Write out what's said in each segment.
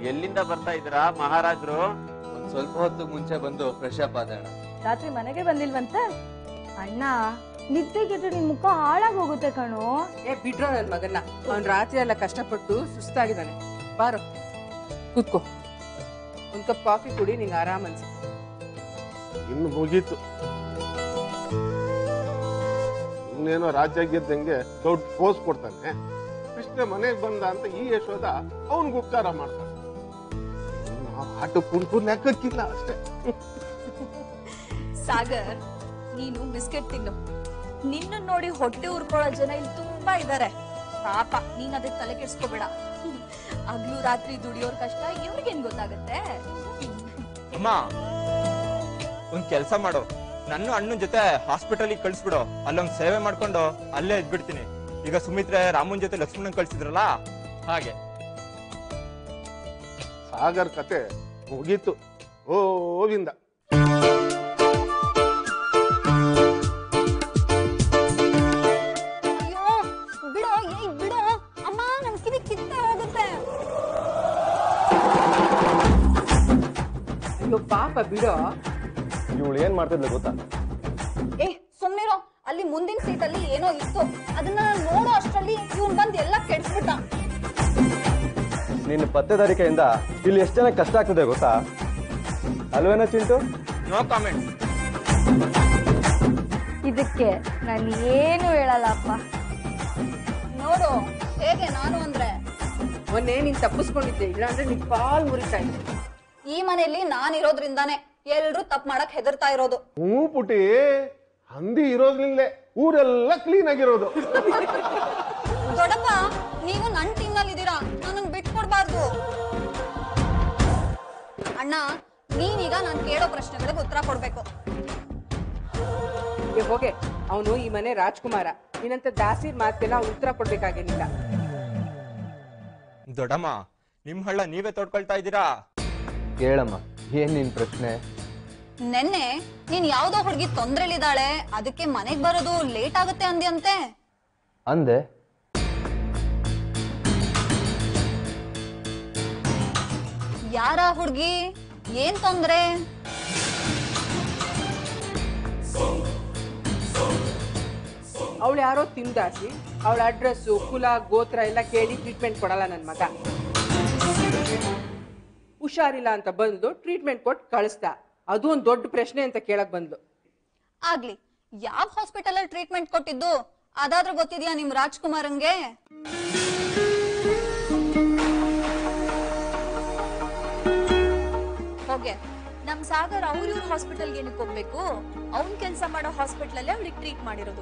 ಎಲ್ಲಿಂದ ಬರ್ತಾ ಇದ್ದೀರಾ ಮಹಾರಾಜರು ಒಂದ್ ಸ್ವಲ್ಪ ಹೊತ್ತು ಮುಂಚೆ ಬಂದು ಫ್ರೆಶ್ ಅಪ್ ಆದ ಅಣ್ಣ ರಾತ್ರಿ ಮನೆಗೆ ಬಂದಿಲ್ವಂತ ಅಣ್ಣ ನಿದ್ದೆಗೆಟ್ಟು ನಿನ್ ಮುಖ ಹಾಳಾಗ್ ಹೋಗುತ್ತೆ ಕಣೋ ಏ ಬಿಡ್ರೋ ನನ್ ಮಗನ್ನ ಅವ್ನ್ ರಾತ್ರಿ ಎಲ್ಲ ಕಷ್ಟಪಟ್ಟು ಸುಸ್ತಾಗಿದ್ದಾನೆ ಬಾರೋ ಕೂತ್ಕೋ ಒಂದ್ ಕಪ್ ಕಾಫಿ ಕುಡಿ ನಿಂಗೆ ಆರಾಮ್ ಅನ್ಸುತ್ತೆ ಇನ್ನು ಮುಗೀತು ಇನ್ನೇನೋ ರಾಜ್ಯ ಗೆದ್ದಂಗೆ ದೊಡ್ಡ ಪೋಸ್ ಕೊಡ್ತಾನೆ ಕೃಷ್ಣ ಮನೆಗೆ ಬಂದ ಅಂತ ಈ ಯಶೋದ ಅವನ್ಗೆ ಉಪಕಾರ ಮಾಡ್ತಾನೆ ನಾವು ಆಟ ಕುಂಟು ಲೆಕ್ಕಕ್ಕಿಲ್ಲ ಅಷ್ಟೇ ಸಾಗರ್ ನೀನು ಬಿಸ್ಕೆಟ್ ತಿನ್ನು ನಿನ್ನ ನೋಡಿ ಹೊಟ್ಟೆ ಉರ್ಕೊಳ್ಳೋ ಜನ ಇಲ್ಲಿ ತುಂಬಾ ಇದಾರೆ ಪಾಪ ನೀನ್ ಅದಕ್ಕೆ ತಲೆ ಕೆಡ್ಸ್ಕೋಬೇಡ ಹಗ್ಲು ರಾತ್ರಿ ದುಡಿಯೋರ್ ಕಷ್ಟ ಇವ್ರಿಗೇನ್ ಗೊತ್ತಾಗತ್ತೆ ಅಮ್ಮ ಒಂದ್ ಕೆಲ್ಸ ಮಾಡು ನನ್ನ ಅಣ್ಣನ ಜೊತೆ ಹಾಸ್ಪಿಟಲ್ ಕಳ್ಸ್ಬಿಡು ಅಲ್ಲೊಂದ್ ಸೇವೆ ಮಾಡ್ಕೊಂಡು ಅಲ್ಲೇ ಇದ್ಬಿಡ್ತೀನಿ ಈಗ ಸುಮಿತ್ರೆ ರಾಮನ್ ಜೊತೆ ಲಕ್ಷ್ಮಣನ್ ಕಳ್ಸಿದ್ರಲ್ಲ ಹಾಗೆ ಸಾಗರ್ ಕತೆ ಮುಗೀತು ಗೋವಿಂದ ಅಯ್ಯೋ ಬಿಡೋ ಏಯ್ ಬಿಡೋ ಅಮ್ಮ ನನ್ ಕಿವಿ ಕಿತ್ತ ಹೋಗುತ್ತೆ ಅಯ್ಯೋ ಪಾಪ ಬಿಡೋ ಇವಳು ಏನ್ ಮಾಡ್ತಿದ್ಲು ಗೊತ್ತಾ ಏ ಸುಮ್ನಿರೋ ಅಲ್ಲಿ ಮುಂದಿನ ಸೀಟಲ್ಲಿ ಏನೋ ಇತ್ತು ಅದನ್ನ ನೋಡೋ ಅಷ್ಟ್ರಲ್ಲಿ ಇವ್ನ್ ಬಂದ್ ಎಲ್ಲ ಕೆಡ್ಸ್ಬಿಟ್ಟ ನಿನ್ನ ಪತ್ತೆದಾರಿಕೆಯಿಂದ ಇಲ್ಲಿ ಎಷ್ಟು ಜನ ಕಷ್ಟ ಆಗ್ತದೆ ಗೊತ್ತಾ ಅಲ್ವೇನೋ ಚಿಂಟು ನೋ ಕಾಮೆಂಟ್ ಇದಕ್ಕೆ ನಾನು ಏನು ಹೇಳಲ್ಲಪ್ಪ ನೋಡು ಹೇಗೆ ನಾನು ಅಂದ್ರೆ ಮೊನ್ನೆ ನೀನ್ ತಪ್ಪಿಸ್ಕೊಂಡಿದ್ದೆ ಇಲ್ಲಾಂದ್ರೆ ನಿನ್ ಕಾಲ್ ಮುರಿತಾ ಇದ್ದೆ ಈ ಮನೆಯಲ್ಲಿ ನಾನಿರೋದ್ರಿಂದಾನೆ ಎಲ್ರು ತಪ್ಪು ಮಾಡಕ್ ಹೆದರ್ತಾ ಇರೋದು ಹ್ಞೂ ಪುಟಿ ಹಂದಿ ಇರೋದ್ರಿಂದಲೇ ಊರೆಲ್ಲ ಕ್ಲೀನ್ ಆಗಿರೋದು ದೊಡ್ಡಪ್ಪ ನೀವು ನನ್ ಟೀಮ್ನಲ್ಲಿ ಇದ್ದೀರಾ ನನಗ್ ಬಿಟ್ಕೊಡ್ಬಾರ್ದು ಅಣ್ಣ ನೀವೀಗ ನಾನ್ ಕೇಳೋ ಪ್ರಶ್ನೆಗಳಿಗೆ ಉತ್ತರ ಕೊಡ್ಬೇಕು ಏ ಹೋಗೆ ಅವನು ಈ ಮನೆ ರಾಜ್ಕುಮಾರ ನೀನಂತ ದಾಸಿರ್ ಮಾತೆಲ್ಲ ಅವ್ನು ಉತ್ತರ ಕೊಡ್ಬೇಕಾಗೇನಿಲ್ಲ ದೊಡ್ಡಮ್ಮ ನಿಮ್ ಹಳ್ಳ ನೀವೇ ತೊಡ್ಕೊಳ್ತಾ ಇದ್ದೀರಾ ಕೇಳಮ್ಮ ಏನ್ ನಿನ್ ಪ್ರಶ್ನೆ ನೆನ್ನೆ ನೀನ್ ಯಾವ್ದೋ ಹುಡುಗಿ ತೊಂದ್ರೆಲಿದ್ದಾಳೆ ಅದಕ್ಕೆ ಮನೆಗ್ ಬರೋದು ಲೇಟ್ ಆಗುತ್ತೆ ಅಂದ್ಯಂತೆ ಅಂದೆ ಯಾರ ಹುಡುಗಿ ಏನ್ ತೊಂದ್ರೆ ಅವಳು ಯಾರೋ ತಿಂದಾಸಿ ಅವಳ ಅಡ್ರೆಸ್ಸು ಕುಲ ಗೋತ್ರ ಎಲ್ಲ ಕೇಳಿ ಟ್ರೀಟ್ಮೆಂಟ್ ಕೊಡಲ್ಲ ನನ್ನ ಮಗ ಹುಷಾರಿಲ್ಲ ಅಂತ ಬಂದು ಟ್ರೀಟ್ಮೆಂಟ್ ಕೊಟ್ಟು ಕಳಿಸ್ದ ಅದು ಒಂದು ದೊಡ್ಡ ಪ್ರಶ್ನೆ ಅಂತ ಕೇಳಕ್ ಬಂದ್ಲು ಆಗ್ಲಿ ಯಾವ ಹಾಸ್ಪಿಟಲ್ ಅಲ್ಲಿ ಟ್ರೀಟ್ಮೆಂಟ್ ಕೊಟ್ಟಿದ್ದು ಅದಾದ್ರೂ ಗೊತ್ತಿದ್ಯಾ ನಿಮ್ ರಾಜ್ಕುಮಾರಂಗೆ ಹೋಗೆ ನಮ್ ಸಾಗರ್ ಅವ್ರ ಇವ್ರ ಹಾಸ್ಪಿಟಲ್ಗೆ ಏನಕ್ಕೆ ಹೋಗ್ಬೇಕು ಅವ್ನ್ ಕೆಲ್ಸ ಮಾಡೋ ಹಾಸ್ಪಿಟಲ್ ಅಲ್ಲೇ ಅವಳಿಗೆ ಟ್ರೀಟ್ ಮಾಡಿರೋದು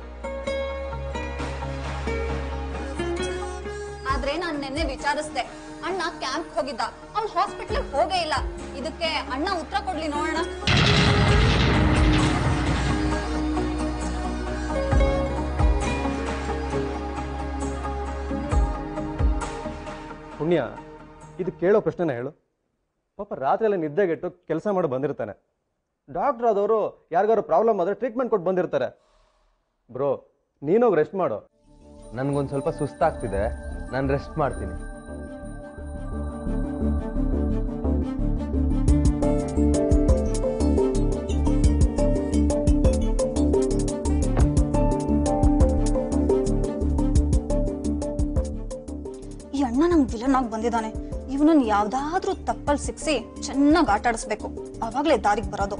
ಆದ್ರೆ ನಾನ್ ನಿನ್ನೆ ವಿಚಾರಿಸ್ದೆ ಅಣ್ಣ ಕ್ಯಾಂಪ್ ಹೋಗಿದ್ದ ಅವ್ನ್ ಹಾಸ್ಪಿಟಲ್ ಹೋಗೇ ಇಲ್ಲ ಇದಕ್ಕೆ ಅಣ್ಣ ಉತ್ತರ ಕೊಡ್ಲಿ ನೋಡೋಣ ಪುಣ್ಯ ಇದು ಕೇಳೋ ಪ್ರಶ್ನೆನ ಹೇಳು ಪಾಪ ರಾತ್ರಿ ಎಲ್ಲ ನಿದ್ದೆಗೆಟ್ಟು ಕೆಲಸ ಮಾಡಿ ಬಂದಿರ್ತಾನೆ ಡಾಕ್ಟರ್ ಆದವರು ಯಾರಿಗಾರು ಪ್ರಾಬ್ಲಮ್ ಆದ್ರೆ ಟ್ರೀಟ್ಮೆಂಟ್ ಕೊಟ್ಟು ಬಂದಿರ್ತಾರೆ ಬ್ರೋ ನೀನೋಗಿ ರೆಸ್ಟ್ ಮಾಡು ನನ್ಗೊಂದು ಸ್ವಲ್ಪ ಸುಸ್ತಾಗ್ತಿದೆ ನಾನು ರೆಸ್ಟ್ ಮಾಡ್ತೀನಿ ಈ ಅಣ್ಣ ನಮ್ ವಿಲನ್ ಆಗಿ ಬಂದಿದ್ದಾನೆ ಇವನನ್ನ ಯಾವ್ದಾದ್ರೂ ತಪ್ಪಲ್ ಸಿಕ್ಸಿ ಚೆನ್ನಾಗ್ ಆಟ ಆಡಿಸ್ಬೇಕು ಅವಾಗ್ಲೇ ದಾರಿಗೆ ಬರೋದು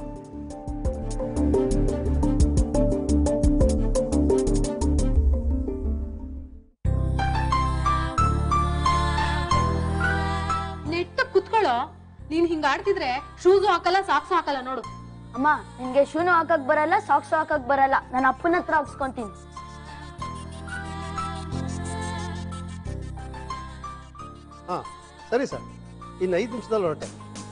ನೆಟ್ಟ ಕುತ್ಕೊಳ್ಳೋ ನೀನ್ ಹಿಂಗ ಆಡ್ತಿದ್ರೆ ಶೂಸು ಹಾಕಲ್ಲ ಸಾಕ್ಸು ಹಾಕಲ್ಲ ನೋಡು ಅಮ್ಮ ನಿನ್ಗೆ ಶೂನು ಹಾಕಕ್ ಬರಲ್ಲ ಸಾಕ್ಸ್ ಹಾಕಕ್ ಬರಲ್ಲ ನನ್ನ ಅಪ್ಪನ ಹತ್ರ ಹಾಕ್ಸ್ಕೊಂತೀನಿ ಹಾ ಸರಿ ಸರ್ ಇನ್ನು ಐದು ನಿಮಿಷದಲ್ಲಿ ಹೊರಟೆ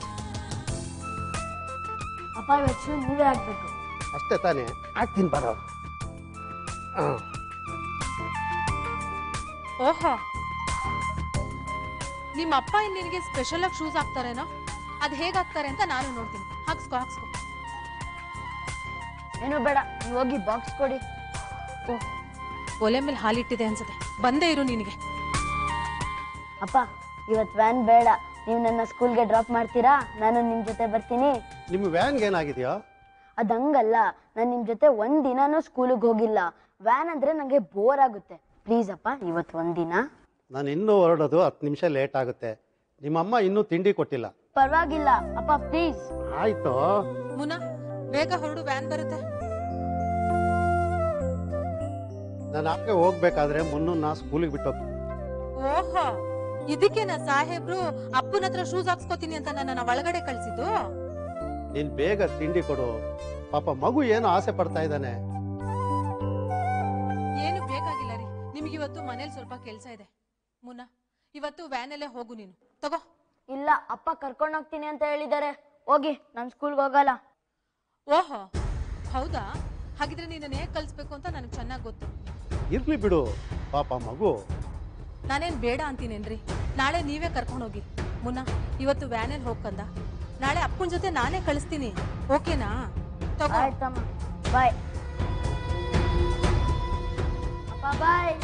ಅಪ್ಪ ಇವತ್ತು ಶೂ ನೀವೇ ಹಾಕ್ಬೇಕು ಅಷ್ಟೇ ತಾನೇ ಹಾಕ್ತೀನಿ ಬರೋ ಹಾಂ ಓಹೋ ನಿಮ್ಮ ಅಪ್ಪ ಏನ್ ನಿನಗೆ ಸ್ಪೆಷಲ್ ಆಗಿ ಶೂಸ್ ಹಾಕ್ತಾರೇನೋ ಅದ್ ಹೇಗ್ ಹಾಕ್ತಾರೆ ಅಂತ ನಾನು ನೋಡ್ತೀನಿ ಹಾಕ್ಸ್ಕೊ ಹಾಕ್ಸ್ಕೊ ಏನು ಬೇಡ ನೀವು ಹೋಗಿ ಬಾಕ್ಸ್ ಕೊಡಿ ಒಲೆ ಮೇಲೆ ಹಾಲಿಟ್ಟಿದೆ ಅನ್ಸುತ್ತೆ ಬಂದೇ ಇರು ನಿನಗೆ ಅಪ್ಪ ಇವತ್ ವ್ಯಾನ್ ಬೇಡ ನೀವು ನನ್ನ ಸ್ಕೂಲ್ಗೆ ಡ್ರಾಪ್ ಮಾಡ್ತೀರಾ ನಾನು ನಿಮ್ಮ ಜೊತೆ ಬರ್ತೀನಿ ನಿಮ್ಮ ವ್ಯಾನ್ಗೆ ಏನಾಗಿದೆಯೋ ಅದು ಹಂಗಲ್ಲ ನಾನು ನಿಮ್ಮ ಜೊತೆ ಒಂದ್ ದಿನಾನೂ ಸ್ಕೂಲಿಗೆ ಹೋಗಿಲ್ಲ ವ್ಯಾನ್ ಅಂದ್ರೆ ನಂಗೆ ಬೋರ್ ಆಗುತ್ತೆ ಪ್ಲೀಸ್ ಅಪ್ಪ ಇವತ್ತು ಒಂದಿನ ನಾನು ಇನ್ನೂ ಹೊರಡೋದು ಹತ್ತು ನಿಮಿಷ ಲೇಟ್ ಆಗುತ್ತೆ ನಿಮ್ಮಮ್ಮ ಇನ್ನೂ ತಿಂಡಿ ಕೊಟ್ಟಿಲ್ಲ ಪರವಾಗಿಲ್ಲ ಅಪ್ಪ ಪ್ಲೀಸ್ ಆಯ್ತು ಮುನಾ ಬೇಗ ಹೊರಡು ವ್ಯಾನ್ ಬರುತ್ತೆ ನಾನು ಆಕೆ ಹೋಗ್ಬೇಕಾದ್ರೆ ಮುನ್ನನ್ನ ಸ್ಕೂಲಿಗೆ ಬಿಟ್ಟು ಹೋಗ್ತೀನಿ. ಓಹೋ ಇದಕ್ಕೇನ ಸಾಹೇಬ್ರು ಅಪ್ಪನ ಹತ್ರ ಶೂಸ್ ಹಾಕ್ಸ್ಕೊತೀನಿ ಅಂತ ನನ್ನ ಒಳಗಡೆ ಕಳ್ಸಿದ್ದು ನೀನ್ ಬೇಗ ತಿಂಡಿ ಕೊಡು ಪಾಪ ಮಗು ಏನೋ ಆಸೆ ಪಡ್ತಾ ಇದ್ದಾನೆ ಏನು ಬೇಕಾಗಿಲ್ಲ ರೀ ನಿಮ್ಗೆ ಇವತ್ತು ಮನೇಲಿ ಸ್ವಲ್ಪ ಕೆಲ್ಸ ಇದೆ ಮುನಾ ಇವತ್ತು ವ್ಯಾನಲ್ಲೇ ಹೋಗು ನೀನು ತಗೋ ಇಲ್ಲ ಅಪ್ಪ ಕರ್ಕೊಂಡು ಹೋಗ್ತೀನಿ ಅಂತ ಹೇಳಿದ್ದಾರೆ ಹೋಗಿ ನಾನು ಸ್ಕೂಲ್ಗೆ ಹೋಗಲ್ಲ ಓಹೋ ಹೌದಾ ಹಾಗಿದ್ರೆ ನೀನನ್ನ ಹೇಗ್ ಕಳ್ಸ್ಬೇಕು ಅಂತ ನನಗೆ ಚೆನ್ನಾಗಿ ಗೊತ್ತು ಇರ್ಲಿ ಬಿಡು ಪಾಪ ಮಗು ನಾನೇನ್ ಬೇಡ ಅಂತೀನೇನ್ರಿ ನಾಳೆ ನೀವೇ ಕರ್ಕೊಂಡು ಹೋಗಿ ಮುನ್ನ ಇವತ್ತು ವ್ಯಾನಲ್ಲಿ ಹೋಗ್ಕಂದ ನಾಳೆ ಅಪ್ಪನ ಜೊತೆ ನಾನೇ ಕಳಿಸ್ತೀನಿ ಓಕೆನಾ ತಗೋ ಆಯ್ತಮ್ಮ ಬಾಯ್ ಅಪ್ಪ ಬಾಯ್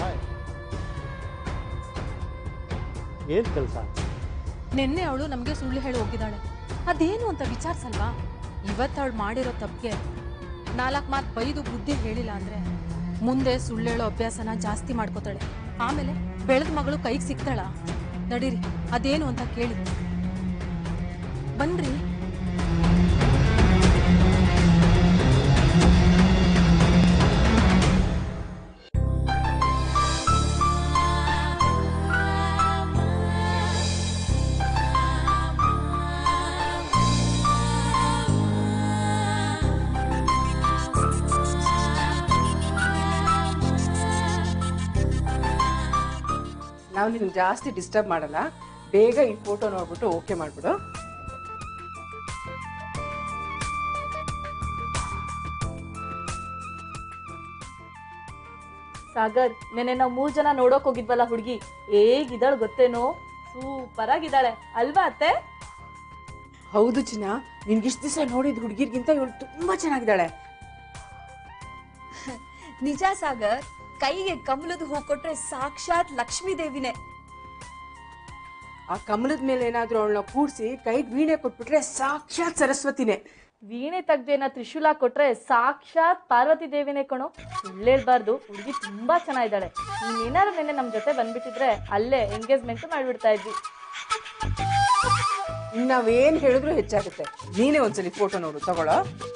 ಏನ್ ಕೆಲಸ ನಿನ್ನೆ ಅವಳು ನಮಗೆ ಸುಳ್ಳು ಹೇಳಿ ಹೋಗಿದ್ದಾಳೆ ಅದೇನು ಅಂತ ವಿಚಾರಿಸಲ್ವಾ ಇವತ್ತು ಅವಳು ಮಾಡಿರೋ ತಪ್ಪಿಗೆ ನಾಲ್ಕು ಮಾತು ಬೈದು ಬುದ್ಧಿ ಹೇಳಿಲ್ಲ ಅಂದ್ರೆ ಮುಂದೆ ಸುಳ್ಳೇಳೋ ಅಭ್ಯಾಸನ ಜಾಸ್ತಿ ಮಾಡ್ಕೋತಾಳೆ ಆಮೇಲೆ ಬೆಳೆದ ಮಗಳು ಕೈಗೆ ಸಿಗ್ತಾಳ ನಡೀರಿ ಅದೇನು ಅಂತ ಕೇಳಿ ಬನ್ರಿ ನಾವು ನಿನ್ಗೆ ಜಾಸ್ತಿ ಡಿಸ್ಟರ್ಬ್ ಮಾಡಲ್ಲ ಬೇಗ ಈ ಫೋಟೋ ನೋಡ್ಬಿಟ್ಟು ಓಕೆ ಮಾಡ್ಬಿಡು ಸಾಗರ್ ನೆನೆ ನಾವು ಮೂರ್ ಜನ ನೋಡೋಕ್ ಹೋಗಿದ್ವಲ್ಲ ಹುಡುಗಿ ಹೇಗಿದ್ದಾಳು ಗೊತ್ತೇನೋ ಸೂಪರ್ ಆಗಿದ್ದಾಳೆ ಅಲ್ವಾ ಅತ್ತೆ ಹೌದು ಚಿನ್ನ ನಿನ್ಗೆ ಇಷ್ಟು ದಿವಸ ನೋಡಿದ ಹುಡುಗಿರ್ಗಿಂತ ಇವಳು ತುಂಬಾ ಚೆನ್ನಾಗಿದ್ದಾಳೆ ನಿಜ ಸಾಗರ್ ಕೈಗೆ ಕಮಲದ ಹೂ ಕೊಟ್ರೆ ಸಾಕ್ಷಾತ್ ಲಕ್ಷ್ಮೀ ದೇವಿನೇ ಆ ಕಮಲದ ಮೇಲೆ ಏನಾದ್ರೂ ಅವಳನ್ನ ಕೂಡಿಸಿ ಕೈಗೆ ವೀಣೆ ಕೊಟ್ಬಿಟ್ರೆ ಸಾಕ್ಷಾತ್ ಸರಸ್ವತಿನೇ ವೀಣೆ ತೆಗ್ದೇನ ತ್ರಿಶೂಲ ಕೊಟ್ರೆ ಸಾಕ್ಷಾತ್ ಪಾರ್ವತಿ ದೇವಿನೇ ಕಣೋ ಸುಳ್ಳೇಳ್ಬಾರ್ದು ಹುಡುಗಿ ತುಂಬಾ ಚೆನ್ನಾಗಿದ್ದಾಳೆ ನೀನೇನಾದ್ರು ನೆನ್ನೆ ನಮ್ ಜೊತೆ ಬಂದ್ಬಿಟ್ಟಿದ್ರೆ ಅಲ್ಲೇ ಎಂಗೇಜ್ಮೆಂಟ್ ಮಾಡ್ಬಿಡ್ತಾ ಇದ್ವಿ ಇನ್ ನಾವೇನ್ ಹೇಳಿದ್ರು ಹೆಚ್ಚಾಗುತ್ತೆ ನೀನೇ ಒಂದ್ಸಲಿ ಫೋಟೋ ನೋಡು ತಗೊಳ್ಳೋ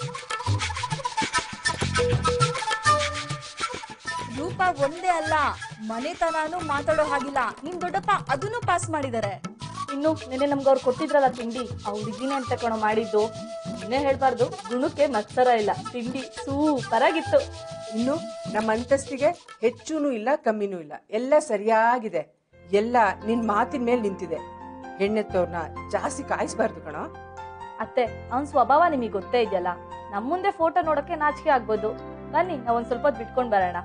ರೂಪ ಒಂದೇ ಅಲ್ಲ ಮನೆತನಾನು ಮಾತಾಡೋ ಹಾಗಿಲ್ಲ ನಿಮ್ ದೊಡ್ಡಪ್ಪ ಅದನ್ನು ಪಾಸ್ ಮಾಡಿದ್ದಾರೆ ಇನ್ನು ನೆನ್ನೆ ನಮ್ಗೆ ಅವ್ರು ಕೊಟ್ಟಿದ್ರಲ್ಲ ತಿಂಡಿ ಆ ಹುಡುಗಿನೇ ಅಂತ ಕಣೋ ಮಾಡಿದ್ದು ಇನ್ನೇ ಹೇಳ್ಬಾರ್ದು ಗುಣಕ್ಕೆ ಮತ್ಸರ ಇಲ್ಲ ತಿಂಡಿ ಸೂಪರ್ ಆಗಿತ್ತು ಇನ್ನು ನಮ್ಮ ಅಂತಸ್ತಿಗೆ ಹೆಚ್ಚೂನು ಇಲ್ಲ ಕಮ್ಮಿನೂ ಇಲ್ಲ ಎಲ್ಲ ಸರಿಯಾಗಿದೆ ಎಲ್ಲ ನಿನ್ ಮಾತಿನ ಮೇಲೆ ನಿಂತಿದೆ ಹೆಣ್ಣೆತ್ತವ್ರನ್ನ ಜಾಸ್ತಿ ಕಾಯಿಸ್ಬಾರ್ದು ಕಣೋ ಅತ್ತೆ ಅವ್ನ್ ಸ್ವಭಾವ ನಿಮಗೆ ಗೊತ್ತೇ ಇದೆಯಲ್ಲ ನಮ್ ಮುಂದೆ ಫೋಟೋ ನೋಡಕ್ಕೆ ನಾಚಿಕೆ ಆಗ್ಬೋದು ಬನ್ನಿ ನಾವ್ ಒಂದ್ ಸ್ವಲ್ಪ ಹೊತ್ತು ಬಿಟ್ಕೊಂಡ್ ಬರೋಣ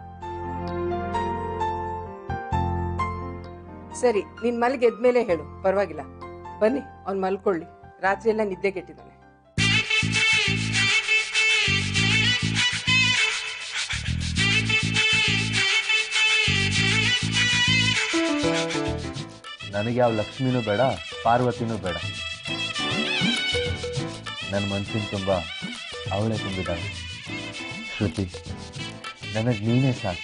ಸರಿ ನೀನ್ ಮಲ್ಗೆ ಎದ್ಮೇಲೆ ಹೇಳು ಪರವಾಗಿಲ್ಲ ಬನ್ನಿ ಅವ್ನ್ ಮಲ್ಕೊಳ್ಳಿ ರಾತ್ರಿ ಎಲ್ಲ ನಿದ್ದೆ ಕೆಟ್ಟಿದ್ದಾನೆ ನನಗೆ ಯಾವ ಲಕ್ಷ್ಮಿನೂ ಬೇಡ ಪಾರ್ವತಿನೂ ಬೇಡ ನನ್ನ ಮನಸ್ಸಿನ ತುಂಬ ಅವಳೇ ತುಂಬಿದ್ದಾಳೆ ಶ್ರುತಿ ನನಗೆ ನೀನೇ ಸಾಕು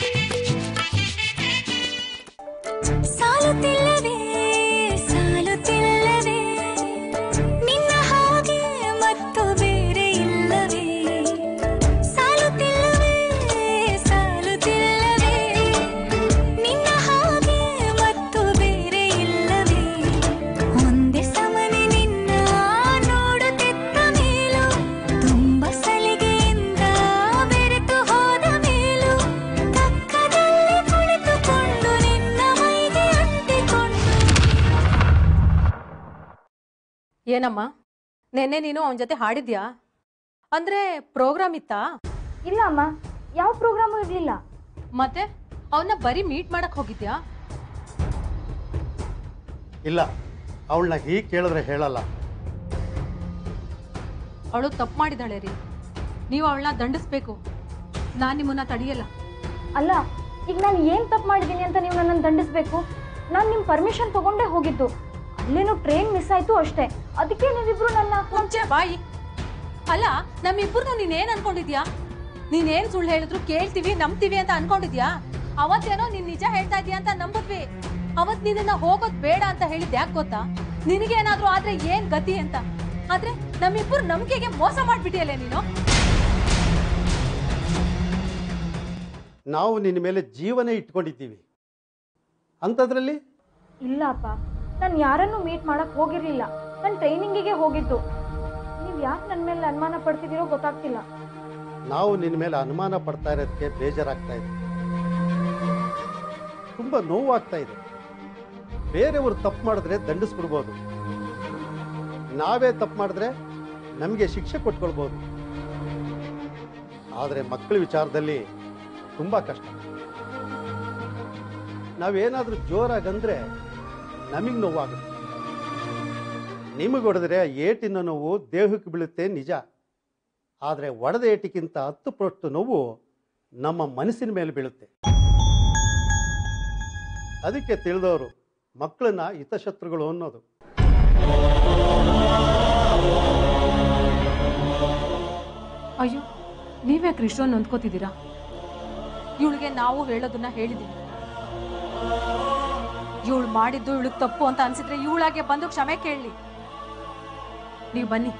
ಸಾಲುತ್ತಿಲ್ಲವೇ ಸಾಲುತ್ತಿಲ್ಲವೇ ನಿನ್ನ ಹಾಗೆ ಮತ್ತು ಬೇರೆ ಇಲ್ಲವೇ ಸಾಲುತ್ತಿಲ್ಲವೇ ಸಾಲುತ್ತಿಲ್ಲವೇ ನಿನ್ನ ಹಾಗೆ ಮತ್ತು ಬೇರೆ ಇಲ್ಲವೇ ಒಂದೇ ಸಮನೆ ನಿನ್ನ ನೋಡುತ್ತಿದ್ದ ಮೇಲೂ ತುಂಬ ಸಲಿಗೆಯಿಂದ ಬೆರೆತು ಹೋದ ಮೇಲೂ ಪಕ್ಕದಲ್ಲಿ ಕುಳಿತುಕೊಂಡು ನಿನ್ನ ಮೈಗೆ ಅಂಟಿಕೊಂಡು ಏನಮ್ಮ ನೆನ್ನೆ ನೀನು ಅವನ ಜೊತೆ ಹಾಡಿದ್ಯಾ ಅಂದ್ರೆ ಪ್ರೋಗ್ರಾಮ್ ಇತ್ತಾ ಇಲ್ಲ ಅಮ್ಮ ಯಾವ ಪ್ರೋಗ್ರಾಮು ಇರ್ಲಿಲ್ಲ ಮತ್ತೆ ಅವನ್ನ ಬರೀ ಮೀಟ್ ಮಾಡಕ್ ಹೋಗಿದ್ಯಾ ಇಲ್ಲ ಅವಳನ್ನ ಹೀಗೆ ಕೇಳಿದ್ರೆ ಹೇಳಲ್ಲ ಅವಳು ತಪ್ಪು ಮಾಡಿದಾಳೆ ರೀ ನೀವು ಅವಳನ್ನ ದಂಡಿಸ್ಬೇಕು ನಾನ್ ನಿಮ್ಮನ್ನ ತಡಿಯಲ್ಲ ಅಲ್ಲ ಈಗ ನಾನು ಏನ್ ತಪ್ಪು ಮಾಡಿದ್ದೀನಿ ಅಂತ ನೀವು ನನ್ನನ್ನು ದಂಡಿಸ್ಬೇಕು ನಾನು ನಿಮ್ಮ ಪರ್ಮಿಷನ್ ತಗೊಂಡೇ ಹೋಗಿದ್ದು ಅಲ್ಲೇನೋ ಟ್ರೈನ್ ಮಿಸ್ ಆಯ್ತು ಅಷ್ಟೇ ಅದಕ್ಕೆ ನೀವಿಬ್ರು ನನ್ನ ಮುಂಚೆ ಬಾಯಿ ಅಲ್ಲ ನಮ್ಮಿಬ್ಬರನ್ನು ನೀನೇನ್ ಅನ್ಕೊಂಡಿದ್ಯಾ ನೀನೇನ್ ಸುಳ್ಳು ಹೇಳಿದ್ರು ಕೇಳ್ತೀವಿ ನಂಬ್ತೀವಿ ಅಂತ ಅನ್ಕೊಂಡಿದ್ಯಾ ಅವತ್ತೇನೋ ನೀನ್ ನಿಜ ಹೇಳ್ತಾ ಇದೀಯ ಅಂತ ನಂಬಿದ್ವಿ ಅವತ್ ನಿನ್ನ ಹೋಗೋದ್ ಬೇಡ ಅಂತ ಹೇಳಿದ್ ಯಾಕೆ ಗೊತ್ತಾ ನಿನಗೇನಾದ್ರೂ ಆದ್ರೆ ಏನ್ ಗತಿ ಅಂತ ಆದ್ರೆ ನಮ್ಮಿಬ್ಬರು ನಂಬಿಕೆಗೆ ಮೋಸ ಮಾಡ್ಬಿಟ್ಟಿಯಲ್ಲ ನೀನು ನಾವು ನಿನ್ನ ಮೇಲೆ ಜೀವನೇ ಇಟ್ಕೊಂಡಿದ್ದೀವಿ ಅಂಥದ್ರಲ್ಲಿ ಇಲ್ಲ ಅಪ್ಪ ನಾನು ಯಾರನ್ನೂ ಮೀಟ್ ಮಾಡಕ್ ಹೋಗಿರ್ಲಿಲ್ಲ ನಾನು ಟ್ರೈನಿಂಗಿಗೆ ಹೋಗಿದ್ದು ನೀವು ಯಾಕೆ ನನ್ನ ಮೇಲೆ ಅನುಮಾನ ಪಡ್ತಿದ್ದೀರೋ ಗೊತ್ತಾಗ್ತಿಲ್ಲ ನಾವು ನಿನ್ನ ಮೇಲೆ ಅನುಮಾನ ಪಡ್ತಾ ಇರೋದಕ್ಕೆ ಬೇಜಾರಾಗ್ತಾ ಇದೆ ತುಂಬ ನೋವಾಗ್ತಾ ಇದೆ ಬೇರೆಯವರು ತಪ್ಪು ಮಾಡಿದ್ರೆ ದಂಡಿಸ್ಬಿಡ್ಬೋದು ನಾವೇ ತಪ್ಪು ಮಾಡಿದ್ರೆ ನಮಗೆ ಶಿಕ್ಷೆ ಕೊಟ್ಕೊಳ್ಬೋದು ಆದರೆ ಮಕ್ಕಳ ವಿಚಾರದಲ್ಲಿ ತುಂಬ ಕಷ್ಟ ನಾವೇನಾದರೂ ಜೋರಾಗಂದ್ರೆ ನಮಗೆ ನೋವಾಗುತ್ತೆ ನಿಮಗೆ ಹೊಡೆದ್ರೆ ಏಟಿನ ನೋವು ದೇಹಕ್ಕೆ ಬೀಳುತ್ತೆ ನಿಜ ಆದರೆ ಒಡೆದ ಏಟಿಗಿಂತ ಹತ್ತು ಪಟ್ಟು ನೋವು ನಮ್ಮ ಮನಸ್ಸಿನ ಮೇಲೆ ಬೀಳುತ್ತೆ ಅದಕ್ಕೆ ತಿಳಿದವರು ಮಕ್ಕಳನ್ನ ಹಿತಶತ್ರುಗಳು ಅನ್ನೋದು ಅಯ್ಯೋ ನೀವೇ ಕೃಷ್ಣ ನೊಂದ್ಕೋತಿದ್ದೀರಾ ಇವಳಿಗೆ ನಾವು ಹೇಳೋದನ್ನ ಹೇಳಿದೀವಿ ಇವಳು ಮಾಡಿದ್ದು ಇವಳಿಗೆ ತಪ್ಪು ಅಂತ ಅನ್ಸಿದ್ರೆ ಇವಳಾಗೆ ಬಂದು ಕ್ಷಮೆ ಕೇಳಲಿ ನೀವು ಬನ್ನಿ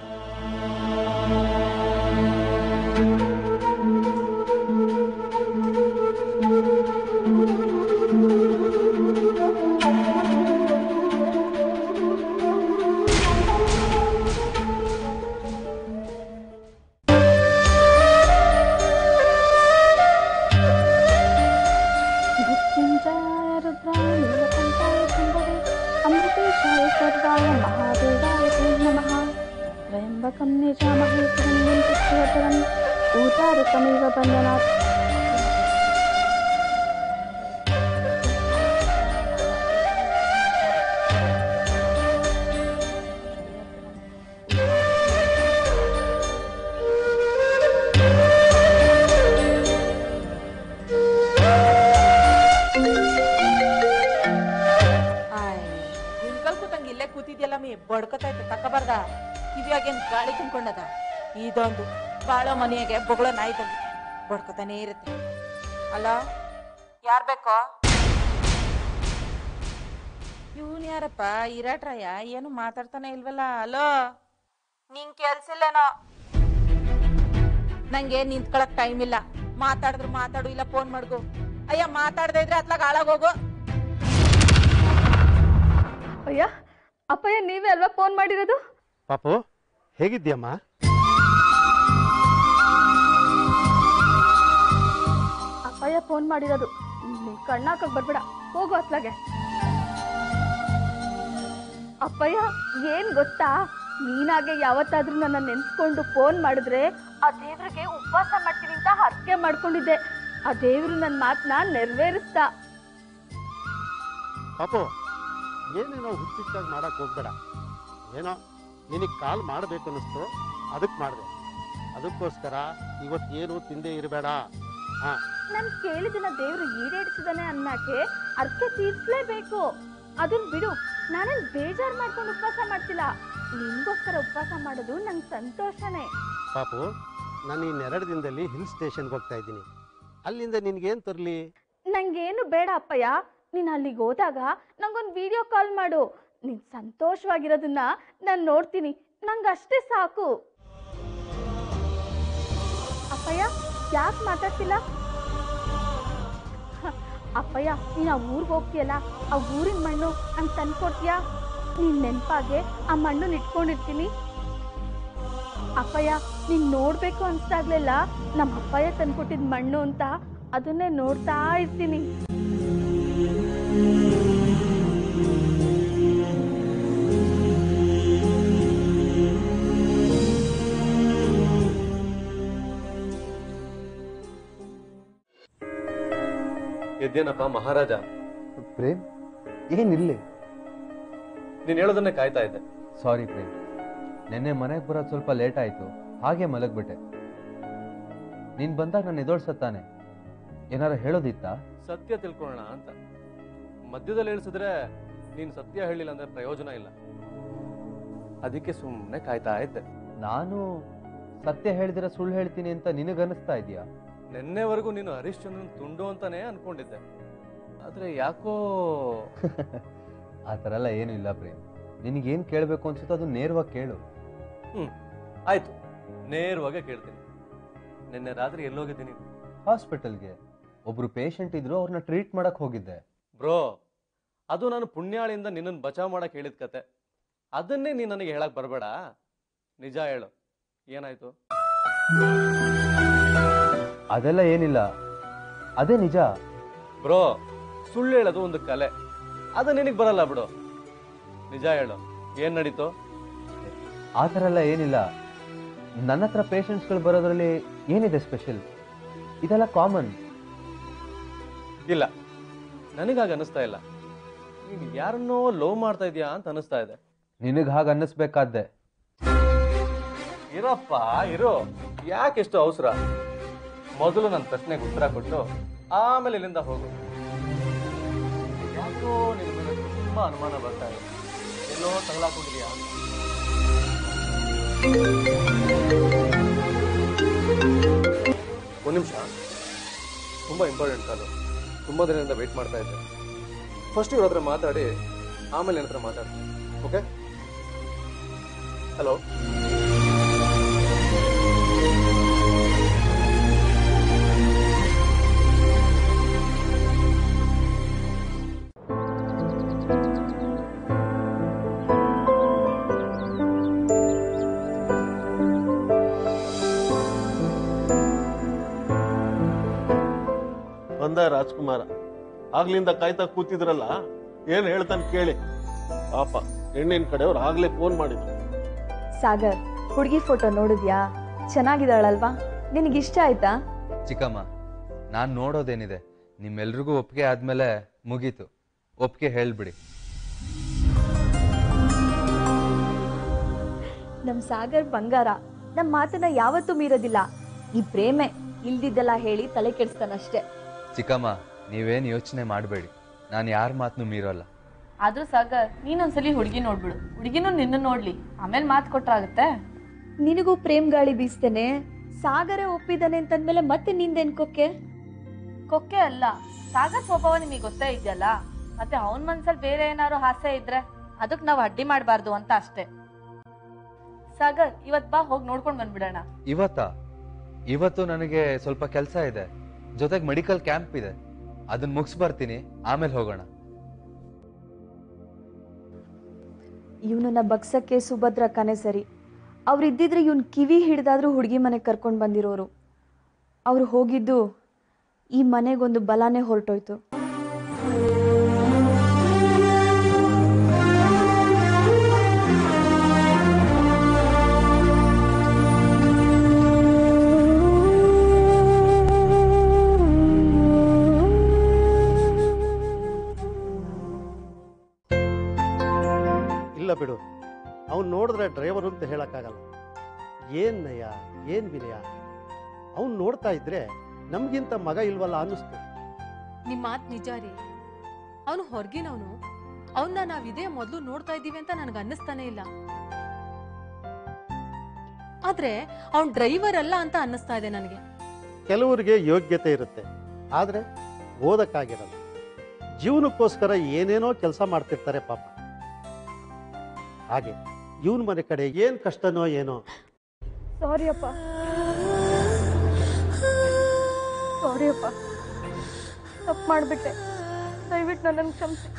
मृत्युञ्जयाय रुद्राय नीलकण्ठाय शम्भवे अमृतेशाय सर्वाय महादेवाय ते नमः त्र्यम्बकं निजामहे सुगन्धिं पुष्टिवर्धनम् ऊतारुकमिव बन्धनात् ಹಿಂಕಲ್ ಕೂತಂಗ ಇಲ್ಲೇ ಕೂತಿದ್ಯಲ್ಲ ಮೀ ಬಡ್ಕೊತೈತೆ ತಕ್ಕಬಾರ್ದ ಕಿವಿಯಾಗೇನ್ ಗಾಳಿ ತುಂಬ್ಕೊಂಡದ ಇದೊಂದು ಬಾಳೋ ಮನೆಯಾಗೆ ಬೊಗಳ ನಾಯಿ ತಂದು ಬಡ್ಕೊತಾನೆ ಇರುತ್ತೆ ಅಲ್ಲ ಯಾರ್ ಬೇಕೋ ಇವನ್ ಯಾರಪ್ಪ ಇರಾಟ್ರಯ್ಯ ಏನು ಮಾತಾಡ್ತಾನೆ ಇಲ್ವಲ್ಲ ಅಲೋ ನಿಂಗ್ ಕೆಲ್ಸಿಲ್ಲೇನೋ ನಂಗೆ ನಿಂತ್ಕೊಳಕ್ ಟೈಮ್ ಇಲ್ಲ ಮಾತಾಡಿದ್ರು ಮಾತಾಡು ಇಲ್ಲ ಫೋನ್ ಮಾಡ್ಗು ಅಯ್ಯ ಮಾತಾಡ್ದೇ ಇದ್ರೆ ಅತ್ಲಾಗ ಹಾಳಾಗೋಗು ಅಯ್ಯ ಅಪ್ಪಯ್ಯ ನೀವೇ ಅಲ್ವಾ ಫೋನ್ ಮಾಡಿರೋದು ಪಾಪು ಹೇಗಿದ್ಯಮ್ಮ ಅಪ್ಪಯ್ಯ ಫೋನ್ ಮಾಡಿರೋದು ನೀನ್ ಕಣ್ಣಾಕಕ್ ಬರ್ಬೇಡ ಹೋಗು ಅತ್ಲಾಗೆ ಅಪ್ಪಯ್ಯ ಏನ್ ಗೊತ್ತಾ ನೀನಾಗೆ ಯಾವತ್ತಾದ್ರೂ ನನ್ನ ನೆನ್ಸ್ಕೊಂಡು ಫೋನ್ ಮಾಡಿದ್ರೆ ಆ ದೇವ್ರಿಗೆ ಉಪವಾಸ ಮಾಡ್ತೀನಿ ಅಂತ ಹರಕೆ ಮಾಡ್ಕೊಂಡಿದ್ದೆ ಆ ದೇವ್ರು ನನ್ನ ಮಾತನ್ನ ನೆರವೇರಿಸ್ತಾ ಪಾಪು ಏನೇನೋ ಹುಚ್ಚಿಚ್ಚಾಗಿ ಮಾಡಕ್ ಹೋಗ್ಬೇಡ ಏನೋ ನಿನಗೆ ಕಾಲ್ ಮಾಡಬೇಕು ಅನ್ನಿಸ್ತು ಅದಕ್ಕೆ ಮಾಡಿದೆ ಅದಕ್ಕೋಸ್ಕರ ಇವತ್ತೇನು ತಿಂದೇ ಇರಬೇಡ ಹಾ ನನ್ ಕೇಳಿದಿನ ದೇವ್ರು ಈಡೇರಿಸಿದಾನೆ ಅನ್ನಕ್ಕೆ ಅರ್ಥ ತೀರ್ಸ್ಲೇಬೇಕು ಅದನ್ ಬಿಡು ನಾನೇನ್ ಬೇಜಾರ್ ಮಾಡ್ಕೊಂಡು ಉಪವಾಸ ಮಾಡ್ತಿಲ್ಲ ನಿನ್ಗೋಸ್ಕರ ಉಪವಾಸ ಮಾಡೋದು ನಂಗೆ ಸಂತೋಷನೇ ಪಾಪು ನಾನು ಇನ್ನೆರಡು ದಿನದಲ್ಲಿ ಹಿಲ್ ಸ್ಟೇಷನ್ಗೆ ಹೋಗ್ತಾ ಇದ್ದೀನಿ ಅಲ್ಲಿಂದ ನಿನ್ಗೇನು ತರಲಿ ನಂಗೇನು ಬೇಡ ಅಪ್ಪಯ್ಯ ನೀನ್ ಅಲ್ಲಿಗೆ ಹೋದಾಗ ನಂಗೊಂದು ವಿಡಿಯೋ ಕಾಲ್ ಮಾಡು ನೀನ್ ಸಂತೋಷವಾಗಿರೋದನ್ನ ನಾನು ನೋಡ್ತೀನಿ ನಂಗೆ ಅಷ್ಟೇ ಸಾಕು ಅಪ್ಪಯ್ಯ ಯಾಕೆ ಮಾತಾಡ್ತಿಲ್ಲ ಹ, ಅಪ್ಪಯ್ಯ ನೀನ್ ಆ ಊರಿಗೆ ಹೋಗ್ತೀಯಲ್ಲ ಆ ಊರಿನ ಮಣ್ಣು ನಂಗೆ ತಂದ್ಕೊಡ್ತೀಯಾ ನೀನ್ ನೆನ್ಪಾಗೆ ಆ ಮಣ್ಣು ಇಟ್ಕೊಂಡಿರ್ತೀನಿ ಅಪ್ಪಯ್ಯ ನೀನ್ ನೋಡ್ಬೇಕು ಅನ್ಸ್ದಾಗ್ಲೆಲ್ಲ ನಮ್ಮ ಅಪ್ಪಯ್ಯ ತಂದ್ಕೊಟ್ಟಿದ್ ಮಣ್ಣು ಅಂತ ಅದನ್ನೇ ನೋಡ್ತಾ ಇರ್ತೀನಿ ಎದ್ದೇನಪ್ಪ ಮಹಾರಾಜ ಪ್ರೇಮ್ ಏನಿಲ್ಲ ನೀನು ಹೇಳೋದನ್ನೇ ಕಾಯ್ತಾ ಇದ್ದೆ ಸಾರಿ ಪ್ರೇಮ್ ನಿನ್ನೆ ಮನೆಗೆ ಬರೋದು ಸ್ವಲ್ಪ ಲೇಟ್ ಆಯಿತು ಹಾಗೆ ಮಲಗ್ಬಿಟ್ಟೆ ನೀನು ಬಂದಾಗ ನಾನು ಎದೋಳ್ಸತ್ತಾನೆ ಏನಾರ ಹೇಳೋದಿತ್ತಾ ಸತ್ಯ ತಿಳ್ಕೊಳ್ಳೋಣ ಅಂತ ಮಧ್ಯದಲ್ಲಿ ಇಳಿಸಿದ್ರೆ ನೀನು ಸತ್ಯ ಹೇಳಿಲ್ಲ ಅಂದ್ರೆ ಪ್ರಯೋಜನ ಇಲ್ಲ ಅದಕ್ಕೆ ಸುಮ್ಮನೆ ಕಾಯ್ತಾ ಇದ್ದೆ ನಾನು ಸತ್ಯ ಹೇಳಿದಿರ ಸುಳ್ಳು ಹೇಳ್ತೀನಿ ಅಂತ ನಿನಗನ್ನಿಸ್ತಾ ಇದೆಯಾ ನಿನ್ನೆವರೆಗೂ ನೀನು ಹರಿಶ್ಚಂದ್ರನ್ ತುಂಡು ಅಂತಾನೆ ಅನ್ಕೊಂಡಿದ್ದೆ ಆದ್ರೆ ಯಾಕೋ ಆ ಥರ ಎಲ್ಲ ಏನೂ ಇಲ್ಲ ಪ್ರೇಮ್ ನಿನಗೇನು ಕೇಳಬೇಕು ಅನ್ಸುತ್ತೋ ಅದು ನೇರವಾಗಿ ಕೇಳು ಹ್ಮ್ ಆಯ್ತು ನೇರವಾಗಿ ಕೇಳ್ತೀನಿ ನಿನ್ನೆ ರಾತ್ರಿ ಎಲ್ಲೋಗಿದ್ದೀನಿ ಹಾಸ್ಪಿಟಲ್ಗೆ ಒಬ್ರು ಪೇಷಂಟ್ ಇದ್ರು ಅವ್ರನ್ನ ಟ್ರೀಟ್ ಮಾಡಕ್ ಹೋಗಿದ್ದೆ ಬ್ರೋ ಅದು ನಾನು ಪುಣ್ಯಾಳಿಂದ ನಿನ್ನನ್ನು ಬಚಾವ್ ಮಾಡಕ್ ಹೇಳಿದ ಕತೆ ಅದನ್ನೇ ನೀನು ನನಗೆ ಹೇಳಕ್ ಬರಬೇಡ ನಿಜ ಹೇಳು ಏನಾಯ್ತು ಅದೆಲ್ಲ ಏನಿಲ್ಲ ಅದೇ ನಿಜ ಬ್ರೋ ಸುಳ್ಳು ಹೇಳೋದು ಒಂದು ಕಲೆ ಅದು ನಿನಗೆ ಬರಲ್ಲ ಬಿಡು ನಿಜ ಹೇಳು ಏನ್ ನಡೀತು ಆ ಥರ ಎಲ್ಲ ಏನಿಲ್ಲ ನನ್ನ ಹತ್ರ ಪೇಷಂಟ್ಸ್ಗಳು ಬರೋದ್ರಲ್ಲಿ ಏನಿದೆ ಸ್ಪೆಷಲ್ ಇದೆಲ್ಲ ಕಾಮನ್ ಇಲ್ಲ ನನಗಾಗ ಅನಿಸ್ತಾ ಇಲ್ಲ ನೀನು ಯಾರನ್ನೋ ಲವ್ ಮಾಡ್ತಾ ಇದೀಯಾ ಅಂತ ಅನಿಸ್ತಾ ಇದೆ ನಿನಗೆ ಹಾಗೆ ಅನ್ನಿಸ್ಬೇಕಾದ್ದೆ ಇರಪ್ಪ ಇರು ಯಾಕೆಷ್ಟು ಅವಸರ ಮೊದಲು ನನ್ನ ಪ್ರಶ್ನೆಗೆ ಉತ್ತರ ಕೊಟ್ಟು ಆಮೇಲೆ ಇಲ್ಲಿಂದ ಹೋಗು ಯಾಕೋ ನಿನ್ನ ಮೇಲೆ ತುಂಬಾ ಅನುಮಾನ ಬರ್ತಾ ಇದೆ ಎಲ್ಲೋ ತಗಲಾಕೊಂಡಿದ್ಯಾ ಒಂದು ನಿಮಿಷ ತುಂಬಾ ಇಂಪಾರ್ಟೆಂಟ್ ಕಾಲು ತುಂಬಾ ದಿನದಿಂದ ವೆಯ್ಟ್ ಮಾಡ್ತಾ ಇದ್ದೆ ಫಸ್ಟ್ ಇವ್ರ ಹತ್ರ ಮಾತಾಡಿ ಆಮೇಲೆ ನನ್ನ ಹತ್ರ ಮಾತಾಡ್ತೀನಿ ಓಕೆ ಹಲೋ ಬಂದ ರಾಜ್ಕುಮಾರ ಆಗ್ಲಿಂದ ಕಾಯ್ತಾ ಕೂತಿದ್ರಲ್ಲ ಏನ್ ಹೇಳ್ತಾನೆ ಕೇಳಿ ಪಾಪ ಹೆಣ್ಣಿನ ಕಡೆಯವ್ರು ಆಗ್ಲೇ ಫೋನ್ ಮಾಡಿದ್ರು ಸಾಗರ್ ಹುಡುಗಿ ಫೋಟೋ ನೋಡಿದ್ಯಾ ಚೆನ್ನಾಗಿದ್ದಾಳಲ್ವಾ ನಿನಗಿಷ್ಟ ಆಯ್ತಾ ಚಿಕ್ಕಮ್ಮ ನಾನು ನೋಡೋದೇನಿದೆ ನಿಮ್ಮೆಲ್ರಿಗೂ ಒಪ್ಪಿಗೆ ಆದ್ಮೇಲೆ ಮುಗೀತು ಒಪ್ಪಿಗೆ ಹೇಳ್ಬಿಡಿ ನಮ್ ಸಾಗರ್ ಬಂಗಾರ ನಮ್ ಮಾತನ್ನ ಯಾವತ್ತೂ ಮೀರೋದಿಲ್ಲ ಈ ಪ್ರೇಮೆ ಇಲ್ದಿದ್ದೆಲ್ಲ ಹೇಳಿ ತಲೆ ಕೆಡಿಸ್ತಾನಷ್ಟೇ ಚಿಕ್ಕಮ್ಮ ನೀವೇನು ಯೋಚನೆ ಮಾಡಬೇಡಿ ನಾನು ಯಾರ ಮಾತನ್ನು ಮೀರೋಲ್ಲ ಆದ್ರೂ ಸಾಗರ್ ನೀನೊಂದ್ಸಲಿ ಹುಡುಗಿ ನೋಡ್ಬಿಡು ಹುಡುಗಿನೂ ನಿನ್ನ ನೋಡ್ಲಿ ಆಮೇಲೆ ಮಾತು ಕೊಟ್ರಾಗತ್ತೆ ನಿನಗೂ ಪ್ರೇಮ್ ಗಾಳಿ ಬೀಸ್ತೇನೆ ಸಾಗರ ಒಪ್ಪಿದ್ದಾನೆ ಅಂತಂದ್ಮೇಲೆ ಮತ್ತೆ ನಿಂದೇನ್ ಕೊಕ್ಕೆ ಕೊಕ್ಕೆ ಅಲ್ಲ ಸಾಗರ್ ಸ್ವಭಾವ ನಿಮಗೆ ಗೊತ್ತೇ ಇದೆಯಲ್ಲ ಮತ್ತೆ ಅವನ್ ಮನ್ಸಲ್ಲಿ ಬೇರೆ ಏನಾದ್ರು ಹಾಸ್ಯ ಇದ್ರೆ ಅದಕ್ ನಾವ್ ಅಡ್ಡಿ ಮಾಡಬಾರ್ದು ಅಂತ ಅಷ್ಟೇ ಸಾಗರ್ ಇವತ್ ಬಾ ಹೋಗಿ ನೋಡ್ಕೊಂಡ್ ಬಂದ್ಬಿಡೋಣ ಇವತ್ತಾ ಇವತ್ತು ನನಗೆ ಸ್ವಲ್ಪ ಕೆಲಸ ಇದೆ ಜೊತೆಗೆ ಮೆಡಿಕಲ್ ಕ್ಯಾಂಪ್ ಇದೆ ಅದನ್ನ ಮುಗಿಸ್ ಬರ್ತೀನಿ ಆಮೇಲೆ ಹೋಗೋಣ ಇವನನ್ನ ಬಗ್ಸಕ್ಕೆ ಸುಭದ್ರ ಕನೆ ಸರಿ ಅವ್ರು ಇದ್ದಿದ್ರೆ ಇವನ್ ಕಿವಿ ಹಿಡ್ದಾದ್ರೂ ಹುಡುಗಿ ಮನೆಗೆ ಕರ್ಕೊಂಡು ಬಂದಿರೋರು ಅವ್ರು ಹೋಗಿದ್ದು ಈ ಮನೆಗೊಂದು ಬಲಾನೇ ಹೊರಟೋಯ್ತು ಇಲ್ಲ ಬಿಡು ಅವ್ನು ನೋಡಿದ್ರೆ ಡ್ರೈವರ್ ಅಂತ ಹೇಳಕ್ಕಾಗಲ್ಲ ಏನ್ ನಯ ಏನ್ ವಿನಯ ಅವ್ನು ನೋಡ್ತಾ ಇದ್ರೆ ನಮ್ಗಿಂತ ಮಗ ಇಲ್ವಲ್ಲ ಅನ್ನಿಸ್ತು ನಿಮ್ ಮಾತ್ ನಿಜ ರೀ ಅವನು ಹೊರಗಿನವನು ಅವನ್ನ ನಾವ್ ಇದೇ ಮೊದ್ಲು ನೋಡ್ತಾ ಇದ್ದೀವಿ ಅಂತ ನನ್ಗೆ ಅನ್ನಿಸ್ತಾನೆ ಇಲ್ಲ ಆದ್ರೆ ಅವ್ನ್ ಡ್ರೈವರ್ ಅಲ್ಲ ಅಂತ ಅನ್ನಿಸ್ತಾ ಇದೆ ನನಗೆ ಕೆಲವರಿಗೆ ಯೋಗ್ಯತೆ ಇರುತ್ತೆ ಆದ್ರೆ ಓದಕ್ಕಾಗಿರಲ್ಲ ಜೀವನಕ್ಕೋಸ್ಕರ ಏನೇನೋ ಕೆಲಸ ಮಾಡ್ತಿರ್ತಾರೆ ಪಾಪ ಹಾಗೆ ಇವನ್ ಮನೆ ಕಡೆ ಏನ್ ಕಷ್ಟನೋ ಏನೋ ಸಾರಿ ಅಪ್ಪ ಸಾರಿ ಅಪ್ಪ ತಪ್ಪು ಮಾಡಿಬಿಟ್ಟೆ ದಯವಿಟ್ಟು ನನ್ನನ್ನು ಕ್ಷಮಿಸಿ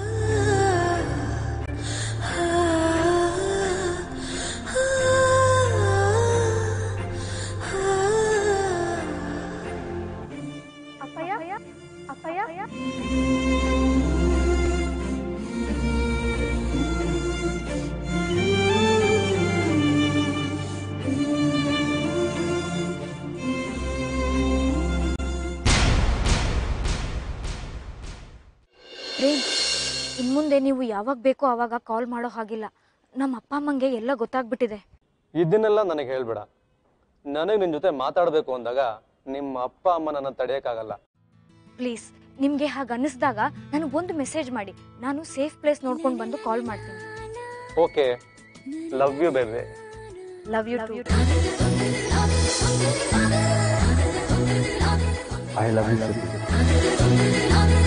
ಅಪ್ಪಯ್ಯ ಅಪ್ಪಯ್ಯ ಪ್ರೇಮ್ ಇನ್ಮುಂದೆ ನೀವು ಯಾವಾಗ ಬೇಕೋ ಆವಾಗ ಕಾಲ್ ಮಾಡೋ ಹಾಗಿಲ್ಲ ನಮ್ಮ ಅಪ್ಪ ಅಮ್ಮಂಗೆ ಎಲ್ಲ ಗೊತ್ತಾಗ್ಬಿಟ್ಟಿದೆ ಇದನ್ನೆಲ್ಲ ನನಗೆ ಹೇಳ್ಬೇಡ ನನಗೆ ನಿನ್ನ ಜೊತೆ ಮಾತಾಡಬೇಕು ಅಂದಾಗ ನಿಮ್ಮ ಅಪ್ಪ ಅಮ್ಮ ನನ್ನ ತಡೆಯೋಕ್ಕಾಗಲ್ಲ ಪ್ಲೀಸ್ ನಿಮ್ಗೆ ಹಾಗೆ ಅನ್ನಿಸ್ದಾಗ ನನಗೊಂದು ಮೆಸೇಜ್ ಮಾಡಿ ನಾನು ಸೇಫ್ ಪ್ಲೇಸ್ ನೋಡ್ಕೊಂಡು ಬಂದು ಕಾಲ್ ಮಾಡ್ತೀನಿ okay love you baby love you too I love you